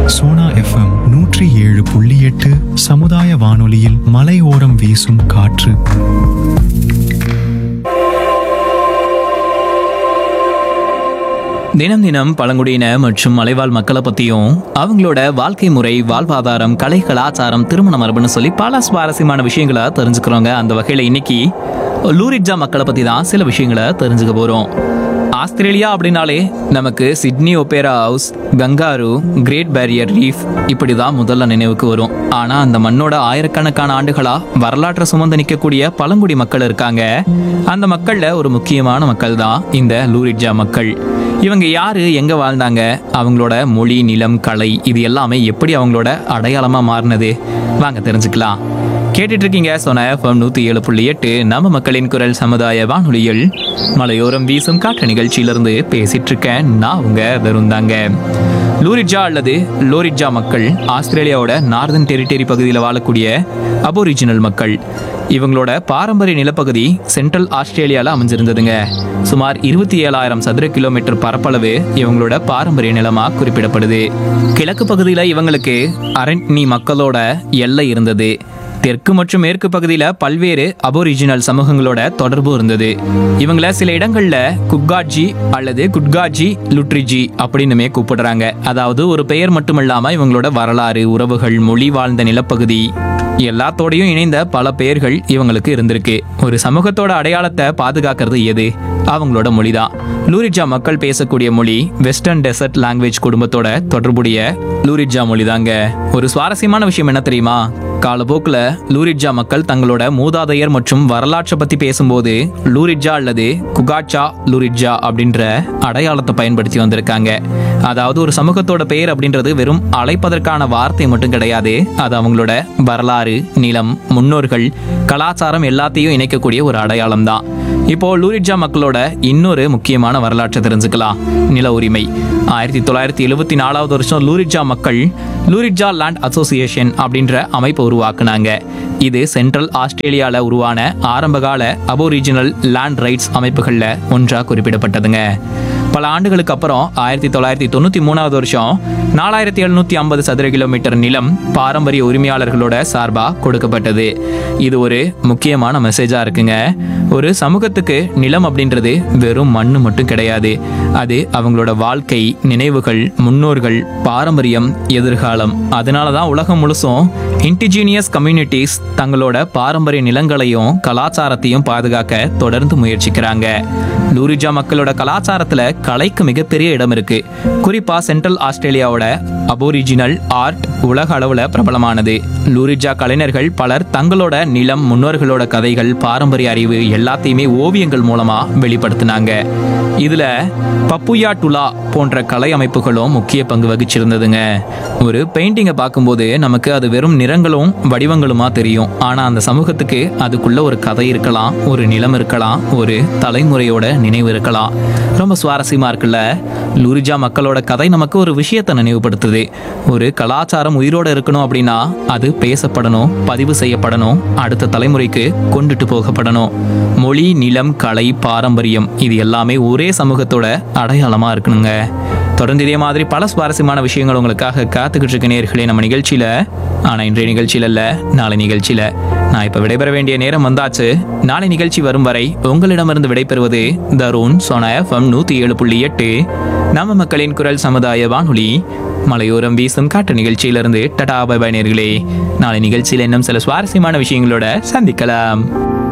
Sona FM நூற்றி ஏழு புள்ளி எட்டு சமுதாய வானொலியில் மலையோரம் வீசும் காற்று தினம் தினம் பழங்குடியின மற்றும் மலைவாழ் மக்களை பற்றியும் அவங்களோட வாழ்க்கை முறை வாழ்வாதாரம் கலை கலாச்சாரம் திருமண மரபுன்னு சொல்லி பல சுவாரஸ்யமான விஷயங்களை தெரிஞ்சுக்கிறோங்க அந்த வகையில் இன்னைக்கு லூரிட்ஜா மக்களை பற்றி தான் சில விஷயங்களை தெரிஞ்சுக்க போகிறோம் ஆஸ்திரேலியா அப்படின்னாலே நமக்கு Sydney Opera House kangaroo Great Barrier Reef இப்படி தான் முதல்ல நினைவுக்கு வரும் ஆனால் அந்த மண்ணோட ஆயிரக்கணக்கான ஆண்டுகளா வரலாற்றை சுமந்து நிற்கக்கூடிய பழங்குடி மக்கள் இருக்காங்க அந்த மக்களில் ஒரு முக்கியமான மக்கள் தான் இந்த லூரிட்ஜா மக்கள் இவங்க யாரு எங்க வாழ்ந்தாங்க அவங்களோட மொழி நிலம் கலை இது எல்லாமே எப்படி அவங்களோட அடையாளமா மாறினது வாங்க தெரிஞ்சுக்கலாம் கேட்டுட்டு இருக்கீங்க சொன்ன எஃப்எம் நூத்தி ஏழு புள்ளி எட்டு நம்ம மக்களின் குரல் சமுதாய வானொலியில் மலையோரம் வீசும் காற்று நிகழ்ச்சியிலிருந்து பேசிட்டு இருக்கேன் நான் உங்க வெறுந்தாங்க லூரிட்ஜா அல்லது லோரிட்ஜா மக்கள் ஆஸ்திரேலியாவோட நார்தன் டெரிட்டரி பகுதியில் வாழக்கூடிய அபோரிஜினல் மக்கள் இவங்களோட பாரம்பரிய நிலப்பகுதி சென்ட்ரல் ஆஸ்திரேலியாவில் அமைஞ்சிருந்ததுங்க சுமார் இருபத்தி ஏழாயிரம் சதுர கிலோமீட்டர் பரப்பளவு இவங்களோட பாரம்பரிய நிலமா குறிப்பிடப்படுது கிழக்கு பகுதியில் இவங்களுக்கு அரண்னி மக்களோட எல்லை இருந்தது தெற்கு மற்றும் மேற்கு பகுதியில் பல்வேறு அபோரிஜினல் சமூகங்களோட தொடர்பு இருந்தது இவங்கள சில இடங்கள்ல குட்காட்ஜி அல்லது குட்காஜி லுட்ரிஜி அப்படின்னுமே கூப்பிடுறாங்க அதாவது ஒரு பெயர் மட்டுமில்லாம இவங்களோட வரலாறு உறவுகள் மொழி வாழ்ந்த நிலப்பகுதி எல்லாத்தோடையும் இணைந்த பல பெயர்கள் இவங்களுக்கு இருந்திருக்கு ஒரு சமூகத்தோட அடையாளத்தை பாதுகாக்கிறது எது அவங்களோட மொழிதான் லூரிஜா மக்கள் பேசக்கூடிய மொழி வெஸ்டர்ன் டெசர்ட் லாங்குவேஜ் குடும்பத்தோட தொடர்புடைய லூரிஜா மொழி தாங்க ஒரு சுவாரஸ்யமான விஷயம் என்ன தெரியுமா காலப்போக்கில் லூரிட்ஜா மக்கள் தங்களோட மூதாதையர் மற்றும் வரலாற்றை பற்றி பேசும்போது லூரிட்ஜா அல்லது குகாச்சா லூரிட்ஜா அப்படின்ற அடையாளத்தை பயன்படுத்தி வந்திருக்காங்க அதாவது ஒரு சமூகத்தோட பெயர் அப்படின்றது வெறும் அழைப்பதற்கான வார்த்தை மட்டும் கிடையாது அது அவங்களோட வரலாறு நிலம் முன்னோர்கள் கலாச்சாரம் எல்லாத்தையும் இணைக்கக்கூடிய ஒரு அடையாளம் தான் இப்போ லூரிட்ஜா மக்களோட இன்னொரு முக்கியமான வரலாற்றை தெரிஞ்சுக்கலாம் நில உரிமை ஆயிரத்தி தொள்ளாயிரத்தி எழுபத்தி நாலாவது வருஷம் லூரிட்ஜா மக்கள் லூரிட்ஜா லேண்ட் அசோசியேஷன் அப்படின்ற அமைப்பை உருவாக்குனாங்க இது சென்ட்ரல் ஆஸ்திரேலியாவில் உருவான ஆரம்பகால அபோரிஜினல் லேண்ட் ரைட்ஸ் அமைப்புகளில் ஒன்றாக குறிப்பிடப்பட்டதுங்க பல ஆண்டுகளுக்கு அப்புறம் ஆயிரத்தி தொள்ளாயிரத்தி தொண்ணூற்றி மூணாவது வருஷம் நாலாயிரத்தி எழுநூற்றி ஐம்பது சதுர கிலோமீட்டர் நிலம் பாரம்பரிய உரிமையாளர்களோட சார்பாக கொடுக்கப்பட்டது இது ஒரு முக்கியமான மெசேஜாக இருக்குங்க ஒரு சமூகத்துக்கு நிலம் அப்படின்றது வெறும் மண்ணு மட்டும் கிடையாது அது அவங்களோட வாழ்க்கை நினைவுகள் முன்னோர்கள் பாரம்பரியம் எதிர்காலம் அதனால தான் உலகம் முழுசும் இன்டிஜீனியஸ் கம்யூனிட்டிஸ் தங்களோட பாரம்பரிய நிலங்களையும் கலாச்சாரத்தையும் பாதுகாக்க தொடர்ந்து முயற்சிக்கிறாங்க லூரிஜா மக்களோட கலாச்சாரத்துல கலைக்கு மிகப்பெரிய இடம் இருக்கு குறிப்பா சென்ட்ரல் ஆஸ்திரேலியாவோட அபோரிஜினல் ஆர்ட் உலக அளவுல பிரபலமானது லூரிஜா கலைஞர்கள் பலர் தங்களோட நிலம் முன்னோர்களோட கதைகள் பாரம்பரிய அறிவு எல்லாத்தையுமே ஓவியங்கள் மூலமா வெளிப்படுத்தினாங்க இதுல பப்புயா டுலா போன்ற கலை அமைப்புகளும் முக்கிய பங்கு வகிச்சிருந்ததுங்க ஒரு பெயிண்டிங்கை பார்க்கும்போது நமக்கு அது வெறும் நிறங்களும் வடிவங்களுமா தெரியும் ஆனா அந்த சமூகத்துக்கு அதுக்குள்ள ஒரு கதை இருக்கலாம் ஒரு நிலம் இருக்கலாம் ஒரு தலைமுறையோட நினைவு இருக்கலாம் ரொம்ப சுவாரஸ்யமா இருக்குல்ல லூரிஜா மக்களோட கதை நமக்கு ஒரு விஷயத்தை நினைவுபடுத்துது ஒரு கலாச்சாரம் உயிரோட இருக்கணும் அப்படின்னா அது பேசப்படணும் பதிவு செய்யப்படணும் அடுத்த தலைமுறைக்கு கொண்டுட்டு போகப்படணும் மொழி நிலம் கலை பாரம்பரியம் இது எல்லாமே ஒரே சமூகத்தோட அடையாளமா இருக்கணுங்க தொடர்ந்து இதே மாதிரி பல சுவாரஸ்யமான விஷயங்கள் உங்களுக்காக காத்துக்கிட்டு இருக்க நேர்களே நம்ம நிகழ்ச்சியில ஆனா இன்றைய நிகழ்ச்சியில இல்ல நாளை நிகழ்ச்சியில நான் இப்ப விடைபெற வேண்டிய நேரம் வந்தாச்சு நாளை நிகழ்ச்சி வரும் வரை உங்களிடமிருந்து விடைபெறுவது தருண் சோனா எஃப்எம் நூத்தி ஏழு புள்ளி எட்டு நம்ம மக்களின் குரல் சமுதாய வானொலி மலையோரம் வீசும் காட்டு நிகழ்ச்சியிலிருந்து டடா பை பை நேர்களே நாளை நிகழ்ச்சியில் இன்னும் சில சுவாரஸ்யமான விஷயங்களோட சந்திக்கலாம்